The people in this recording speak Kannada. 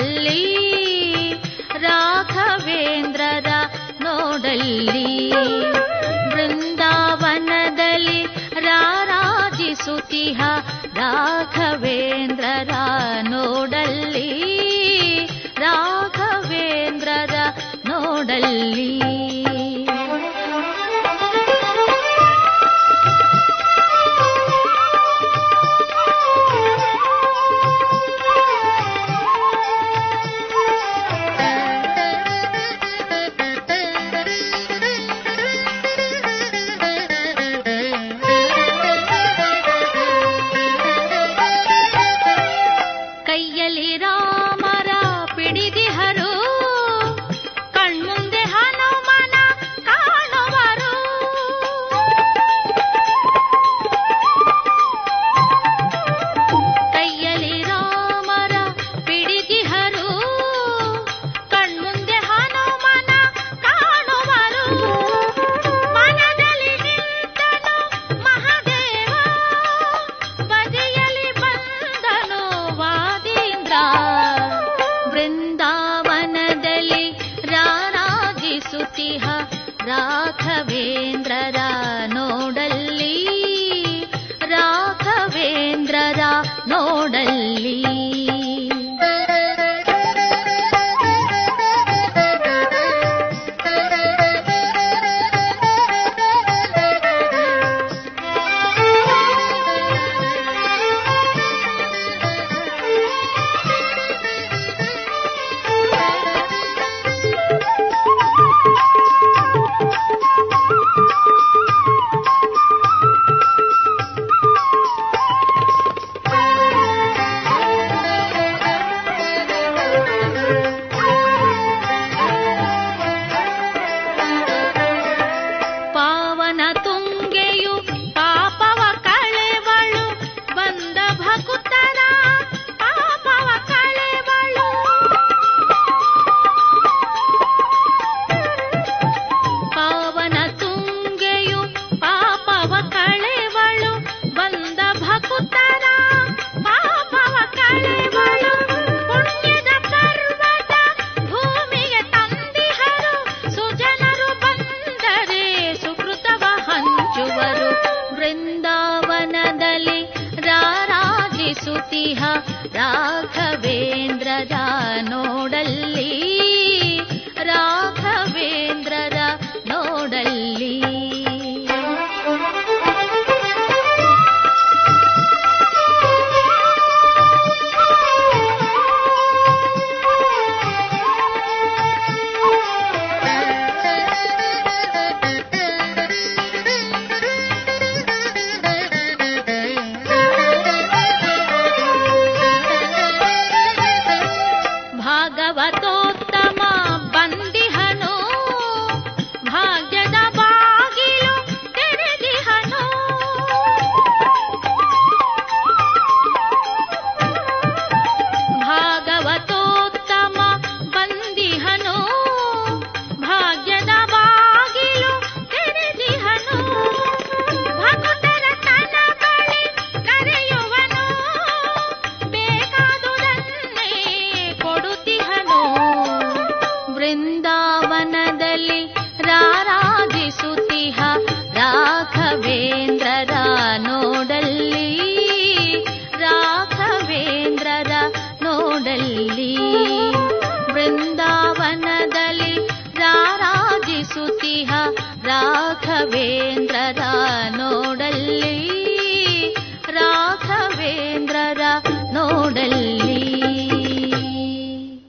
ನೋಡಲ್ಲಿ ರಾಘವೇಂದ್ರರ ನೋಡಲ್ಲಿ ಬೃಂದಾವನದಲ್ಲಿ ರಾರಾಜಿಸುತ್ತಿಹ ರಾಘವೇಂದ್ರರ ನೋಡಲ್ಲಿ ರಾಘವೇಂದ್ರರ ನೋಡಲ್ಲಿ ಕೈಯಲ್ಲಿ ರಾಮರ ಪಿಡಿದಿಹರು ಕಣ್ಮುಂದೆ ಹನುಮನ ಕಾಣುವರು ಕೈಯಲ್ಲಿ ರಾಮರ ಪಿಡಿದಿಹರು ಕಣ್ಮುಂದೆ ಹನುಮನ ಕಾಣುವರು ಮನದಲ್ಲಿ ನಿಂತನು ಮಹಾದೇವ ಬದಿಯಲ್ಲಿ ಬಂದನು ವಾದೀಂದ್ರ ಬೃಂದಾವನದಲ್ಲಿ ರಾರಾಜಿಸುತ್ತಿಹ ರಾಘವೇಂದ್ರರ ನೋಡಲ್ಲಿ ರಾಘವೇಂದ್ರರ ನೋಡಲ್ಲಿ ಪಾವನ ತುಂಗೆಯು ಪಾಪವ ಕಳೆವಳು ಬಂದ ಭಕುತರ ಪಾಪವ ಕಳೆವಳು ಪಾವನ ತುಂಗೆಯು ಪಾಪವ ಕಳೆವಳು ಬಂದ ಭಕುತರ ಪಾಪವ ಕಳೆವಳು ಪುಣ್ಯದ ಪರ್ವತ ಭೂಮಿಗೆ ತಂದಿಹರು ಸುಜನರು ಬಂದರೆ ಸುಕೃತವ ಹಂಚುವರು ಬೃಂದಾವನದಲ್ಲಿ ರಾರಾಜಿಸುತ್ತಿಹ ರಾಘವೇಂದ್ರರ ನೋಡಲ್ಲಿ ರಾಘವೇಂದ್ರರ ನೋಡಲ್ಲಿ ಭಾಗವತೋ